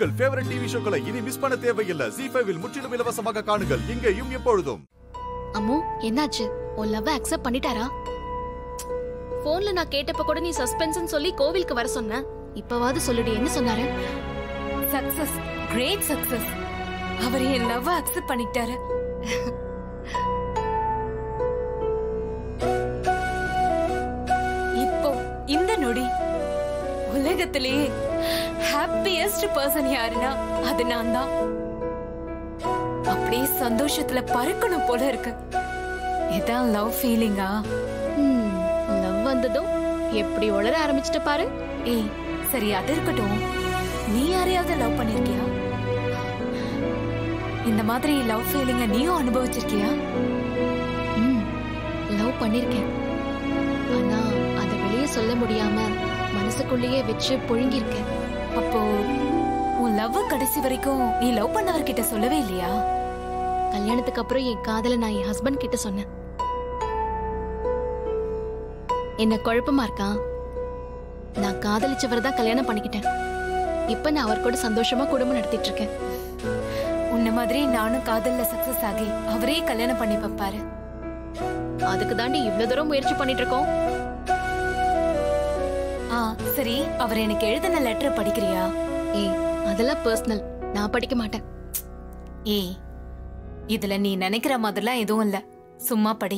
உங்கள் favourite TV ஷோக்களை இனி miss பண்ண தேவையில்லை ஜி ஃபைவில் முற்றிலும் இலவசமாக காணுங்கள் இங்கேயும் எப்பொழுதும் அம்மு என்னாச்சு உன் லவ் அக்செப்ட் பண்ணிட்டாரா போன்ல நான் கேட்டப்ப கூட நீ சஸ்பென்ஸ்னு சொல்லி கோவிலுக்கு வர சொன்ன இப்பவாவது சொல்லுடி என்ன சொன்னாரு சக்சஸ் கிரேட் சக்சஸ் அவர் என் லவ் அக்செப்ட் பண்ணிட்டாரு இப்போ இந்த நொடி உலகத்திலேயே ஹாப்பியஸ்ட் பர்சன் யாருன்னா அது நான் தான் அப்படியே சந்தோஷத்துல பறக்கணும் போல இருக்கு இதான் லவ் ஃபீலிங்கா லவ் வந்ததும் எப்படி உளர ஆரம்பிச்சிட்ட பாரு ஏய் சரி அது இருக்கட்டும் நீ யாரையாவது லவ் பண்ணிருக்கியா இந்த மாதிரி லவ் ஃபீலிங்க நீயும் அனுபவிச்சிருக்கியா ம் லவ் பண்ணிருக்கேன் ஆனா அதை வெளியே சொல்ல முடியாம மனசுக்குள்ளேயே வச்சு புழுங்கியிருக்கேன் அப்போ உன் லவ் கடைசி வரைக்கும் நீ லவ் பண்ணவர்கிட்ட சொல்லவே இல்லையா கல்யாணத்துக்கு அப்புறம் என் காதலை நான் என் ஹஸ்பண்ட் கிட்ட சொன்னேன் என்ன குழப்பமா இருக்கா நான் காதலிச்சவர் தான் கல்யாணம் பண்ணிக்கிட்டேன் இப்ப நான் அவர் கூட சந்தோஷமா குடும்பம் நடத்திட்டு இருக்கேன் உன்ன மாதிரி நானும் காதல்ல சக்சஸ் ஆகி அவரே கல்யாணம் பண்ணி வைப்பாரு அதுக்கு தாண்டி இவ்வளவு தூரம் முயற்சி பண்ணிட்டு இருக்கோம் ஆ சரி அவர் எனக்கு எழுதின லெட்டர் படிக்கிறியா ஏய் அதெல்லாம் பர்சனல் நான் படிக்க மாட்டேன் ஏய் இதுல நீ நினைக்கிற மாதிரிலாம் எதுவும் இல்ல சும்மா படி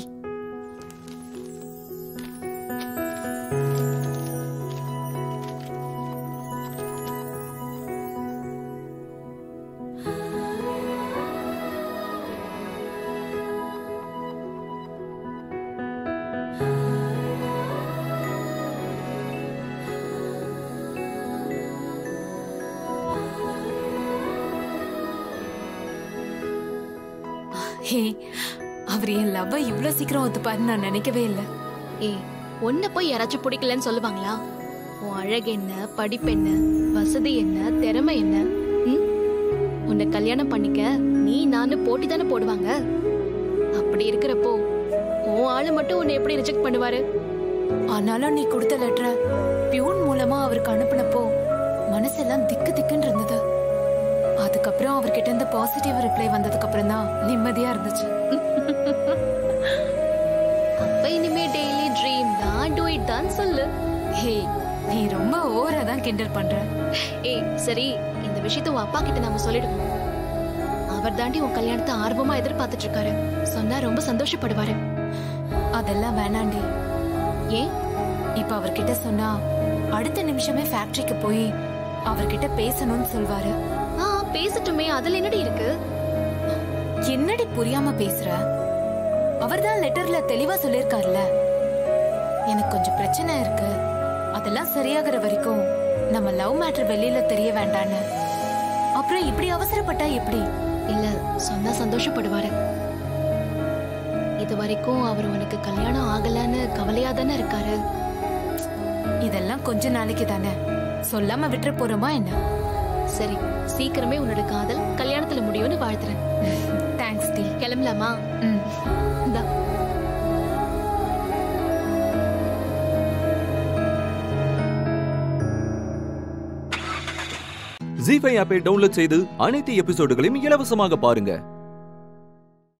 ஹே அவர் என் லவ் இவ்ளோ சீக்கிரம் ஒத்துப்பாருன்னு நான் நினைக்கவே இல்லை ஏய் உன்னை போய் யாராச்சும் பிடிக்கலன்னு சொல்லுவாங்களா உன் அழகு என்ன படிப்பு என்ன வசதி என்ன திறமை என்ன ம்? உன்னை கல்யாணம் பண்ணிக்க நீ நானு போட்டி தானே போடுவாங்க அப்படி இருக்கிறப்போ உன் ஆளு மட்டும் உன்னை எப்படி ரிஜெக்ட் பண்ணுவாரு ஆனாலும் நீ கொடுத்த லெட்டரை பியூன் மூலமா அவருக்கு அனுப்புனப்போ மனசெல்லாம் திக்கு திக்குன்னு இருந்தது அதுக்கப்புறம் அவர்கிட்ட இருந்து பாசிட்டிவ் ரிப்ளை வந்ததுக்கு அப்புறம் தான் நிம்மதியா இருந்துச்சு அப்ப இனிமே டெய்லி ட்ரீம் தான் டூ இட் தான் சொல்லு ஹே நீ ரொம்ப ஓவரா தான் கிண்டல் பண்ற ஏய் சரி இந்த விஷயத்த உன் அப்பா கிட்ட நாம சொல்லிடுவோம் அவர் தாண்டி உன் கல்யாணத்தை ஆர்வமா எதிர்பார்த்துட்டு இருக்காரு சொன்னா ரொம்ப சந்தோஷப்படுவாரு அதெல்லாம் வேணாண்டி ஏன் இப்ப அவர்கிட்ட சொன்னா அடுத்த நிமிஷமே ஃபேக்டரிக்கு போய் அவர்கிட்ட பேசணும்னு சொல்வாரு ஆ பேசட்டுமே அதுல என்னடி இருக்கு என்னடி புரியாம பேசுற அவர்தான் லெட்டர்ல தெளிவா சொல்லிருக்கார்ல எனக்கு கொஞ்சம் பிரச்சனை இருக்கு அதெல்லாம் சரியாகிற வரைக்கும் நம்ம லவ் மேட்டர் வெளியில தெரிய வேண்டான்னு அப்புறம் இப்படி அவசரப்பட்டா எப்படி இல்ல சொன்னா சந்தோஷப்படுவாரு இது வரைக்கும் அவர் உனக்கு கல்யாணம் ஆகலன்னு கவலையா தானே இருக்காரு இதெல்லாம் கொஞ்ச நாளைக்கு தானே சொல்லாம விட்டுற போறோமா என்ன சரி சீக்கிரமே உன்னோட காதல் கல்யாணத்துல முடியும்னு வாழ்த்துறேன் தேங்க்ஸ் டி கிளம்பலாமா ம் இந்தா ஜி ஃபைவ் ஆப்பை டவுன்லோட் செய்து அனைத்து எபிசோடுகளையும் இலவசமாக பாருங்க